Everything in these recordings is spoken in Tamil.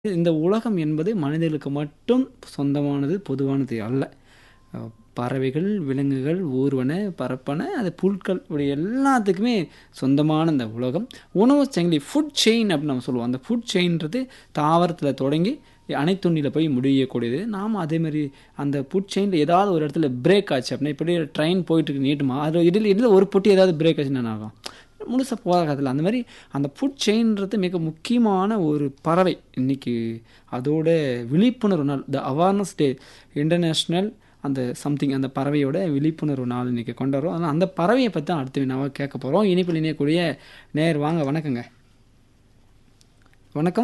இந்த உலகம் என்பது மனிதர்களுக்கு மட்டும் சொந்தமானது, பொதுவானது அல்ல. அ பறவைகள், விலங்குகள், ஊர்வன, பரப்பன, அது புற்கள் இப்படி எல்லாத்துக்குமே சொந்தமான இந்த உலகம். உணவுச் சங்கிலி ஃபுட் செயின் அப்படின்னு நம்ம சொல்லுவோம். அந்த ஃபுட் செயின்றது தாவரத்தில தொடங்கி அணைத்துண்ணியில போய் முடியக்கூடியது. நாம அதேமாரி அந்த ஃபுட் செயின்ல ஏதாவது ஒரு இடத்துல பிரேக் ஆச்சு அப்படின்னா, இப்படி ட்ரெயின் போயிட்டுருக்கு நீட்டமா, அதில இடையில இடையில ஒரு பொட்டி ஏதாவது பிரேக் ஆச்சுன்னா என்ன ஆகும்? முழுசா போகாதுல்ல. அந்த மாரி அந்த ஃபுட் செயின்றது மிக முக்கியமான ஒரு பறவை. இன்னைக்கு அதோட விழிப்புணர்வு நாள். த அவேர்னஸ் டே இன்டர்நேஷனல் அந்த சம்திங் அந்த பறவையோட விழிப்புணர்வு நாள் இன்னைக்கு கொண்டாடுறோம். அதனால அந்த பறவைய பத்தி தான் அடுத்த வினாவா கேட்க போறோம். இணைப்பில் இணையக்கூடிய நேயர் வாங்க வணக்கங்க. வணக்கம்.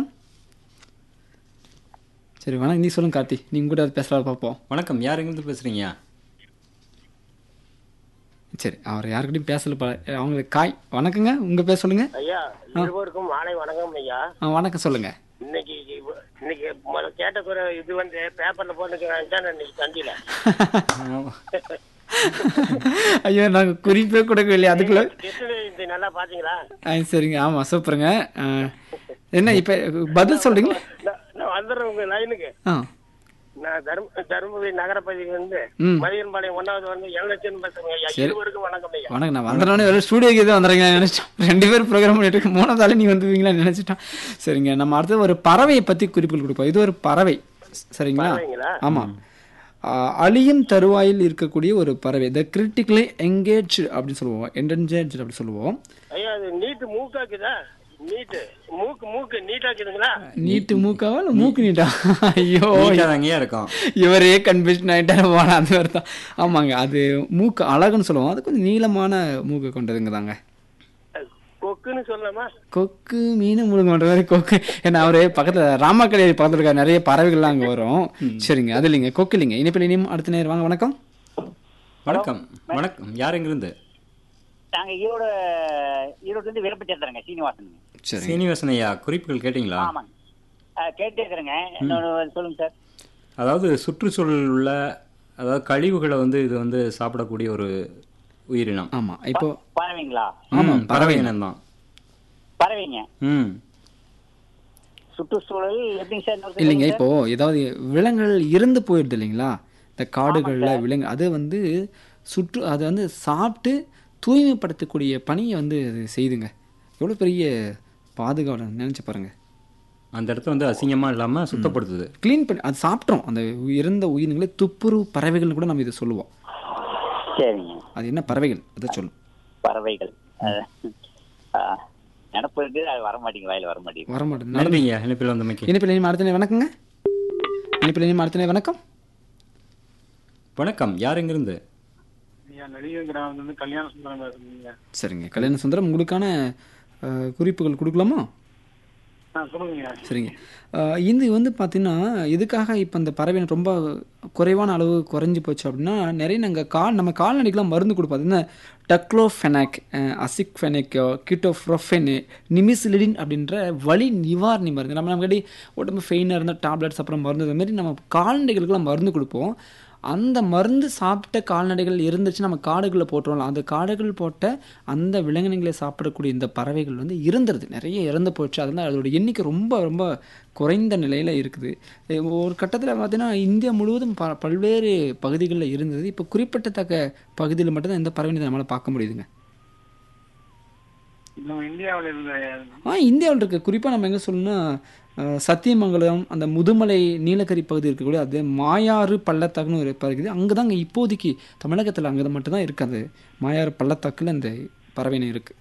சரி வணக்கம். நீ சொல்லுங்க கார்த்தி. நீங்க கூட பேசலாம் பார்ப்போம். வணக்கம். யார் எங்கேருந்து பேசுறீங்க? சரி. அவர் யார்கிட்டயும் பேசல போல. அவங்களுக்கு காய். வணக்கங்க. உங்க பேர் சொல்லுங்க. ஐயா இருவருக்கும் மாலை வணக்கம் ஐயா ஆ வணக்கம் சொல்லுங்க. இன்னைக்கு இவ- இன்னைக்கு முதல்ல கேட்ட குறை இது வந்து பேப்பர்ல போட்டுக்கிறாங்க இன்னைக்கு தந்தியில ஐயோ நாங்க குறிப்பே கொடுக்கவில்லை அதுக்குள்ள கிருஷ்ணகிரி இது நல்லா பாத்தீங்களா ஆ சரிங்க ஆமா சூப்பருங்க ஆ, என்ன இப்ப பதில் சொல்றீங்க நான் நான் வந்துடுறேன் உங்க லைனுக்கு ஆ நான் தரும தருமபுரி நகரப்பகுதிக்கு வந்து ம். மதியன்பாளையம் ஒன்னாவது வந்து எவ்வளவு பேசுறேங்க ஐயா சரி. இருவருக்கும் வணக்கம் ஐயா வணக்கம் நான் வந்தோடனே வேறு ஸ்டூடியோக்கு எதுவும் வந்துடுறீங்க நினைச்சோம் ரெண்டு பேரும் ப்ரோக்ராம் பண்ணிட்டு இருக்கு மூணாவதால நீ வந்துவீங்களா நினைச்சிட்டோம் சரிங்க நம்ம அடுத்து ஒரு பறவையை பத்தி குறிப்புகள் கொடுப்போம் இது ஒரு பறவை சரிங்களா பறவைங்களா? ஆமா ஆ, அழியும் தருவாயில் இருக்கக்கூடிய ஒரு பறவை த கிரிட்டிக்கலி எங்கேஜ் அப்படின்னு சொல்லுவோம் என்டென்ஜர்ட் அப்படி சொல்லுவோம் ஐயா அது நீட்டு மூக்காக்குதா நீட்டு மூக்கு மூக்கு நீட்டாக்குதுங்களா நீட்டு மூக்காவா இல்லை மூக்கு நீட்டா ஐயோ நீட்டாதாங்கய்யா இருக்கும். இவரே கன்ஃபியூஷன் ஆகிட்டாரு போன அந்த மாதிரி தான் ஆமாங்க அது மூக்கு அழகுன்னு சொல்லுவோம் அது கொஞ்சம் நீளமான மூக்கு கொண்டதுங்க தாங்க கொக்குன்னு சொல்லலாமா கொக்கு மீன் முழுங்க பண்ணுற மாதிரி கொக்கு ஏன்னா அவரு பக்கத்தில் ராமக்கடை பக்கத்தில் இருக்க நிறைய பறவைகள்லாம் அங்கே வரும் சரிங்க அது இல்லைங்க கொக்கு இல்லைங்க இனிப்பில் இனியும் அடுத்த நேரம் வாங்க வணக்கம் வணக்கம். வணக்கம். யார் எங்கிருந்து? நாங்க ஈரோடு ஈரோடு இருந்து விருப்பம் சேர்த்துறேங்க சீனிவாசன் சரி சீனிவாசன் ஐயா குறிப்புகள் கேட்டீங்களா? ஆமாங்க ஆ, கேட்டே இருக்கிறேங்க இன்னொரு சொல்லுங்க சார் அதாவது சுற்றுச்சூழல் உள்ள அதாவது கழிவுகளை வந்து இது வந்து சாப்பிடக்கூடிய ஒரு உயிரினம். ஆமாம் இப்போ பறவைங்களா ம், பறவை இனம் தான். பறவைங்க ம். சுற்றுச்சூழல் எப்படிங்க சார் இன்னொரு இல்லைங்க சொல்லுங்க இப்போ ஏதாவது விலங்குகள் இறந்து போயிடுது இல்லைங்களா இந்த காடுகளில் விலங்கு அது வந்து சுற்று அது வந்து சாப்பிட்டு தூய்மைப்படுத்தக்கூடிய பணியை வந்து அது செய்துங்க எவ்வளோ பெரிய பாதுகாவலன் நினச்சி பாருங்க அந்த இடத்த வந்து அசிங்கமா இல்லாம சுத்தப்படுத்துது. க்ளீன் பண்ணி அது சாப்பிட்றோம் அந்த இறந்த உயிரினங்களை துப்புரவு பறவைகள்னு கூட நம்ம இதை சொல்லுவோம் சரிங்க அது என்ன பறவைகள் அதை சொல்லும் பறவைகள் ஆ, ஆ, நினப்பு இருக்கு அது வர மாட்டேங்குது வாயில வர மாட்டேங்குது வர மாட்டேன் நன்றிங்க இணைப்பில் வந்தமைக்கு. இனிப்பில் இனிமே அடுத்த நேரம் வணக்கங்க இனிப்பில் இனிமே அடுத்த நேரம் வணக்கம் வணக்கம். யார் எங்கிருந்து? ஐயா நடிகர் கிராமத்துல இருந்து கல்யாண சுந்தரம் பேசுறீங்க சரிங்க கல்யாண சுந்தரம் உங்களுக்கான அஹ், குறிப்புகள் கொடுக்கலாமா ஆ சொல்லுங்க சரிங்க அஹ் இது வந்து பார்த்தீங்கன்னா எதுக்காக இப்போ இந்த பறவை ரொம்ப குறைவான அளவு குறைஞ்சி போச்சு அப்படின்னா நிறைய நாங்கள் கால் நம்ம கால்நடைக்கெலாம் மருந்து கொடுப்போம் அது என்ன டக்ளோஃபெனாக் அசிக்ஃபெனக் கிட்டோஃப்ரோஃபெனு நிமிசிலிடின் அப்படின்ற வலி நிவாரணி மருந்து நம்ம நம்ம உடம்பு ஃபெயினாக இருந்தால் டேப்லெட்ஸ் அப்புறம் மருந்து அது மாதிரி நம்ம கால்நடைகளுக்கெல்லாம் மருந்து கொடுப்போம் அந்த மருந்து சாப்பிட்ட கால்நடைகள் இருந்துச்சு நம்ம காடுகளில் போட்டுருவோம் அந்த காடுகள் போட்ட அந்த விலங்கினங்களை சாப்பிடக்கூடிய இந்த பறவைகள் வந்து இருந்துருது நிறைய இறந்து போச்சு அதனால் அதோட எண்ணிக்கை ரொம்ப ரொம்ப குறைந்த நிலையில் இருக்குது எ- ஒரு கட்டத்தில் பார்த்தீங்கன்னா இந்தியா முழுவதும் ப பல்வேறு பகுதிகளில் இருந்தது இப்போ குறிப்பிடத்தக்க பகுதியில் மட்டும்தான் இந்த பறவை நம்மளால் பார்க்க முடியுதுங்க நம்ம இந்தியாவில் இருந்த ஆ இந்தியாவில் இருக்க குறிப்பாக நம்ம எங்கே சொல்லணும்னா அஹ், சத்தியமங்கலம் அந்த முதுமலை நீலகிரி பகுதி இருக்கக்கூடிய அது மாயாறு பள்ளத்தாக்குன்னு ஒரு பகுதி அங்கே தாங்க இப்போதைக்கு தமிழகத்தில் அங்கே மட்டும்தான் இருக்குது அது மாயாறு பள்ளத்தாக்கில் இந்த பறவையினம் இருக்குது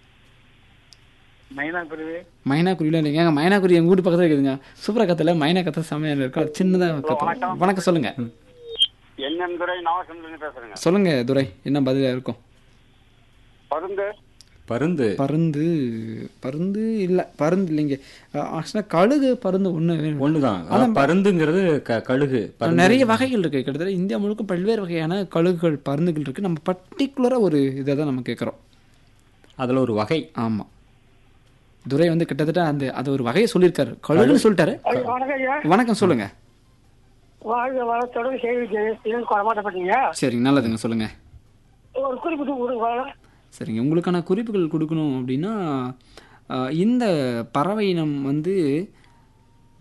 மைனா குருவி மைனாக்குருவிலாம் இல்லைங்க எங்கள் மைனாக்குருவி எங்கள் வீட்டு பக்கத்தில் இருக்குதுங்க சூப்பராக கத்தில் மைனா கத்த சமையல் இருக்கும் அது சின்னதாக கத்தும் வணக்கம் சொல்லுங்கள் என்எம் துறை நவசந்திரன் பேசுறேங்க சொல்லுங்கள் துரை என்ன பதிலாக இருக்கும் பருந்து பருந்து. பருந்து பருந்து இல்லை பருந்து இல்லைங்க ஆக்சுவலாக கழுகு பருந்து ஒன்று ஒண்ணுதான். அதாவது பருந்துங்கிறது க- கழுகு. பருந்து. நிறைய வகைகள் இருக்கு கிட்டத்தட்ட இந்தியா முழுக்க பல்வேறு வகையான கழுகுகள் பருந்துகள் இருக்கு நம்ம பர்டிகுலராக ஒரு இதை தான் நம்ம கேட்குறோம் அதுல ஒரு வகை. ஆமாம் துரை வந்து கிட்டத்தட்ட அந்த அது ஒரு வகையை சொல்லியிருக்காரு கழுகுன்னு சொல்லிட்டாரு வணக்கம் ஐயா வணக்கம் சொல்லுங்க வாழ்க வளத்தோடு செய்தி குறமாட்டப்பட்டீங்க சரிங்க நல்லதுங்க சொல்லுங்க ஒரு குறிப்பிட்டு கொடுங்க சரிங்க உங்களுக்கான குறிப்புகள் கொடுக்கணும் அப்படின்னா ஆஹ், இந்த பறவை இனம் வந்து